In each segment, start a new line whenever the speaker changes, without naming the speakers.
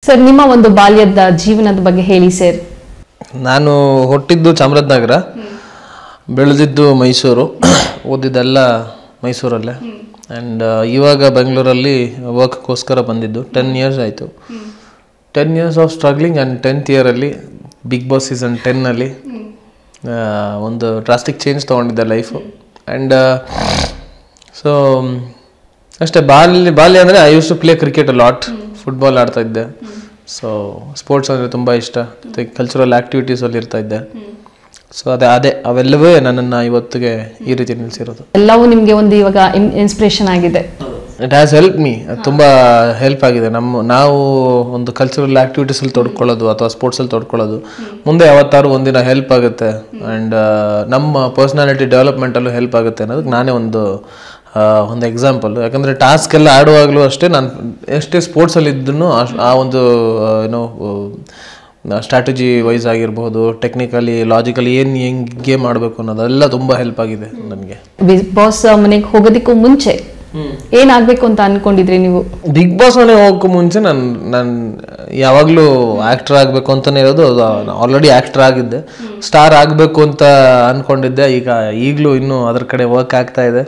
sir ನಿಮ್ಮ ಒಂದು ಬಾಲ್ಯದ ಜೀವನದ ಬಗ್ಗೆ ಹೇಳಿ ಸರ್
ನಾನು ಹುಟ್ಟಿದ್ದು ಚಾಮರಾಜನಗರ ಬೆಳೆದಿದ್ದು ಮೈಸೂರು ಓದಿದ್ದೆಲ್ಲ ಮೈಸೂರಲ್ಲೇ ಆ್ಯಂಡ್ ಇವಾಗ ಬೆಂಗಳೂರಲ್ಲಿ ವರ್ಕ್ಗೋಸ್ಕರ ಬಂದಿದ್ದು ಟೆನ್ ಇಯರ್ಸ್ ಆಯಿತು ten years of struggling and tenth ಇಯರಲ್ಲಿ ಬಿಗ್ ಬಾಸ್ ಸೀಸನ್ ಟೆನ್ನಲ್ಲಿ ಒಂದು ಡ್ರಾಸ್ಟಿಕ್ ಚೇಂಜ್ ತೊಗೊಂಡಿದ್ದೆ ಲೈಫು ಆ್ಯಂಡ್ ಸೊ ಅಷ್ಟೇ ಬಾಲ್ಯ ಬಾಲ್ಯ ಅಂದರೆ I use to play cricket lot football ಆಡ್ತಾ ಇದ್ದೆ ಸೊ ಸ್ಪೋರ್ಟ್ಸ್ ಅಂದರೆ ತುಂಬ ಇಷ್ಟ ಮತ್ತು ಕಲ್ಚರಲ್ ಆ್ಯಕ್ಟಿವಿಟೀಸಲ್ಲಿ ಇರ್ತಾ ಇದ್ದೆ ಸೊ ಅದೇ ಅದೇ ಅವೆಲ್ಲವೇ ನನ್ನನ್ನು ಇವತ್ತಿಗೆ ಈ ರೀತಿ ನಿಲ್ಲಿಸಿರೋದು
ಎಲ್ಲವೂ ನಿಮ್ಗೆ ಒಂದು ಇವಾಗ ಇನ್ಸ್ಪಿರೇಷನ್ ಆಗಿದೆ
ಇಟ್ ಹ್ಯಾಸ್ ಹೆಲ್ಪ್ ಮೀ ತುಂಬ ಹೆಲ್ಪ್ ಆಗಿದೆ ನಮ್ಮ ನಾವು ಒಂದು ಕಲ್ಚರಲ್ ಆ್ಯಕ್ಟಿವಿಟೀಸಲ್ಲಿ ತೊಡ್ಕೊಳ್ಳೋದು ಅಥವಾ ಸ್ಪೋರ್ಟ್ಸಲ್ಲಿ ತೊಡ್ಕೊಳ್ಳೋದು ಮುಂದೆ ಯಾವತ್ತಾರು ಒಂದಿನ ಹೆಲ್ಪ್ ಆಗುತ್ತೆ ಆ್ಯಂಡ್ ನಮ್ಮ ಪರ್ಸ್ನಾಲಿಟಿ ಡೆವಲಪ್ಮೆಂಟಲ್ಲೂ ಹೆಲ್ಪ್ ಆಗುತ್ತೆ ಅನ್ನೋದಕ್ಕೆ ನಾನೇ ಒಂದು ಆ, ಒಂದು ಎಕ್ಸಾಂಪಲ್ ಯಾಕಂದರೆ ಟಾಸ್ಕ್ ಎಲ್ಲ ಆಡುವಾಗಲೂ ಅಷ್ಟೇ ನಾನು ಎಷ್ಟೇ ಸ್ಪೋರ್ಟ್ಸಲ್ಲಿ ಇದ್ದೂ ಆ ಒಂದು ಏನೋ ಸ್ಟ್ರಾಟಜಿ ವೈಸ್ ಆಗಿರ್ಬೋದು ಟೆಕ್ನಿಕಲಿ ಲಾಜಿಕಲಿ ಏನು ಹೆಂಗೆ ಗೇಮ್ ಆಡಬೇಕು ಅನ್ನೋದೆಲ್ಲ ತುಂಬ ಹೆಲ್ಪ್ ಆಗಿದೆ ನನಗೆ
ಬಿಗ್ ಬಾಸ್ ಮನೆಗೆ ಹೋಗೋದಕ್ಕೂ ಮುಂಚೆ ಏನಾಗ್ಬೇಕು ಅಂತ ಅನ್ಕೊಂಡಿದ್ರಿ ನೀವು
ಬಿಗ್ ಬಾಸ್ ಮನೆಗೆ ಹೋಗೋಕ್ಕೂ ಮುಂಚೆ ನಾನು ನಾನು ಯಾವಾಗಲೂ ಆ್ಯಕ್ಟರ್ ಆಗಬೇಕು ಅಂತಲೇ ಇರೋದು ಆಲ್ರೆಡಿ ಆ್ಯಕ್ಟರ್ ಆಗಿದ್ದೆ ಸ್ಟಾರ್ ಆಗಬೇಕು ಅಂತ ಅಂದ್ಕೊಂಡಿದ್ದೆ ಈಗ ಈಗಲೂ ಇನ್ನೂ ಅದ್ರ ಕಡೆ ವರ್ಕ್ ಆಗ್ತಾ ಇದೆ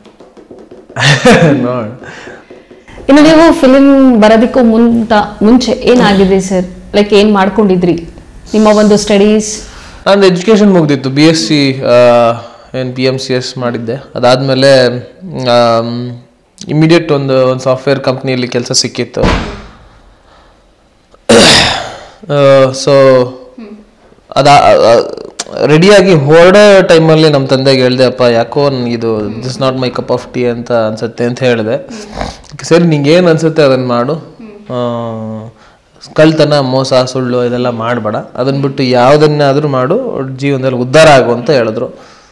ನೋಡ್
ಇನ್ನು ನೀವು ಫಿಲಿಂ ಬರೋದಕ್ಕೂ ಮುಂತ ಮುಂಚೆ ಏನಾಗಿದೆ ಸರ್ ಲೈಕ್ ಏನ್ ಮಾಡ್ಕೊಂಡಿದ್ರಿ ನಿಮ್ಮ ಒಂದು ಸ್ಟಡೀಸ್
ನಂದು ಎಜುಕೇಷನ್ ಮುಗ್ದಿತ್ತು ಬಿ ಎಸ್ ಸಿ ಏನು ಪಿ ಎಮ್ ಸಿ ಎಸ್ ಮಾಡಿದ್ದೆ ಅದಾದಮೇಲೆ ಇಮಿಡಿಯೇಟ್ ಒಂದು ಒಂದು ಸಾಫ್ಟ್ವೇರ್ ಕಂಪ್ನಿಯಲ್ಲಿ ಕೆಲಸ ಸಿಕ್ಕಿತ್ತು ಸೊ ಅದ ರೆಡಿಯಾಗಿ ಹೊರಡೋ ಟೈಮಲ್ಲಿ ನಮ್ಮ ತಂದೆಗೆ ಹೇಳಿದೆ ಅಪ್ಪ ಯಾಕೋ ಇದು this not my cup of tea ಅಂತ ಅನ್ಸುತ್ತೆ ಅಂತ ಹೇಳಿದೆ ಸರಿ ನಿಂಗೆ ಏನು ಅನ್ಸುತ್ತೆ ಅದನ್ನು ಮಾಡು ಆ, ಕಳ್ತನ ಮೋಸ ಸುಳ್ಳು ಇದೆಲ್ಲ ಮಾಡಬೇಡ ಅದನ್ನ ಬಿಟ್ಟು ಯಾವುದನ್ನಾದರೂ ಮಾಡು ಜೀವನದಲ್ಲಿ ಉದ್ಧಾರ ಆಗು ಅಂತ ಹೇಳಿದ್ರು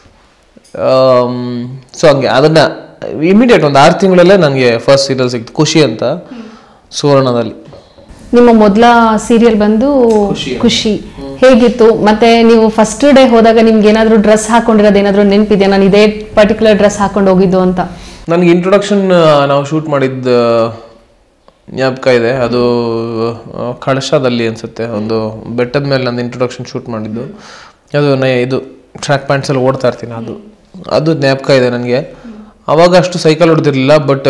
ಸೊ ಹಂಗೆ ಅದನ್ನ ಇಮಿಡಿಯೇಟ್ ಒಂದು ಆರು ತಿಂಗಳಲ್ಲೇ ನನಗೆ ಫಸ್ಟ್ ಸೀರಿಯಲ್ ಸಿಕ್ತು ಖುಷಿ ಅಂತ ಸುವರ್ಣದಲ್ಲಿ
ನಿಮ್ಮ ಮೊದಲ ಸೀರಿಯಲ್ ಬಂದು ಖುಷಿ ಹೇಗಿತ್ತು ಮತ್ತೆ ನೀವು ಫಸ್ಟ್ ಡೇ ಹೋದಾಗ ನಿಮ್ಗೆ ಏನಾದ್ರು ಡ್ರೆಸ್ ಹಾಕೊಂಡಿರೋದು ಏನಾದ್ರು ನೆನಪಿದೆ ನಾನು ಇದೇ ಪರ್ಟಿಕ್ಯುಲರ್ ಡ್ರೆಸ್ ಹಾಕೊಂಡು ಹೋಗಿದ್ದು ಅಂತ
ನನಗೆ ಇಂಟ್ರೊಡಕ್ಷನ್ ನಾವು ಶೂಟ್ ಮಾಡಿದ್ದ ಜ್ಞಾಪಕ ಇದೆ ಅದು ಆ, ಕಳಶದಲ್ಲಿ ಅನ್ಸುತ್ತೆ ಒಂದು ಬೆಟ್ಟದ ಮೇಲೆ ನಂದು ಇಂಟ್ರೊಡಕ್ಷನ್ ಶೂಟ್ ಮಾಡಿದ್ದು ಅದು ನ ಇದು ಟ್ರ್ಯಾಕ್ ಪ್ಯಾಂಟ್ಸಲ್ಲಿ ಓಡ್ತಾ ಇರ್ತೀನಿ ಅದು ಅದು ಜ್ಞಾಪಕ ಇದೆ ನನಗೆ ಅವಾಗ ಅಷ್ಟು ಸೈಕಲ್ ಹೊಡೆದಿರಲಿಲ್ಲ ಬಟ್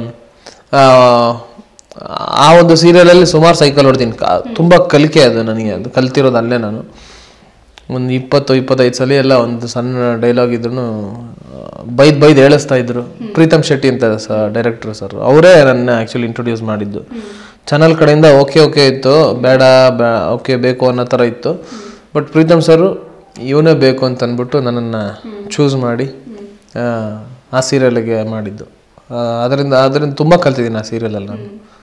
ಆ ಒಂದು ಸೀರಿಯಲಲ್ಲಿ ಸುಮಾರು ಸೈಕಲ್ ಹೊಡ್ತೀನಿ ಕ- ತುಂಬ ಕಲಿಕೆ ಅದು ನನಗೆ ಅದು ಕಲ್ತಿರೋದು ಅಲ್ಲೇ ನಾನು ಒಂದು ಇಪ್ಪತ್ತು ಇಪ್ಪತ್ತೈದು ಸಲ ಎಲ್ಲ ಒಂದು ಸಣ್ಣ ಡೈಲಾಗ್ ಇದ್ರು ಬೈದ್ ಬೈದ್ ಹೇಳಿಸ್ತಾ ಇದ್ರು ಪ್ರೀತಮ್ ಶೆಟ್ಟಿ ಅಂತ ಡೈರೆಕ್ಟರ್ ಸರ್ ಅವರೇ ನನ್ನ ಆ್ಯಕ್ಚುಲಿ ಇಂಟ್ರೊಡ್ಯೂಸ್ ಮಾಡಿದ್ದು ಚಾನಲ್ ಕಡೆಯಿಂದ ಓಕೆ ಓಕೆ ಇತ್ತು ಬೇಡ ಬೇ ಓಕೆ ಬೇಕು ಅನ್ನೋ ಥರ ಇತ್ತು ಬಟ್ ಪ್ರೀತಮ್ ಸರು ಇವನೇ ಬೇಕು ಅಂತ ಅಂದ್ಬಿಟ್ಟು ನನ್ನನ್ನು ಚೂಸ್ ಮಾಡಿ ಆ, ಆ ಸೀರಿಯಲ್ಗೆ ಮಾಡಿದ್ದು ಆ, ಅದರಿಂದ ಅದರಿಂದ ತುಂಬ ಕಲ್ತಿದ್ದೀನಿ ಆ ಸೀರಿಯಲಲ್ಲಿ ನಾನು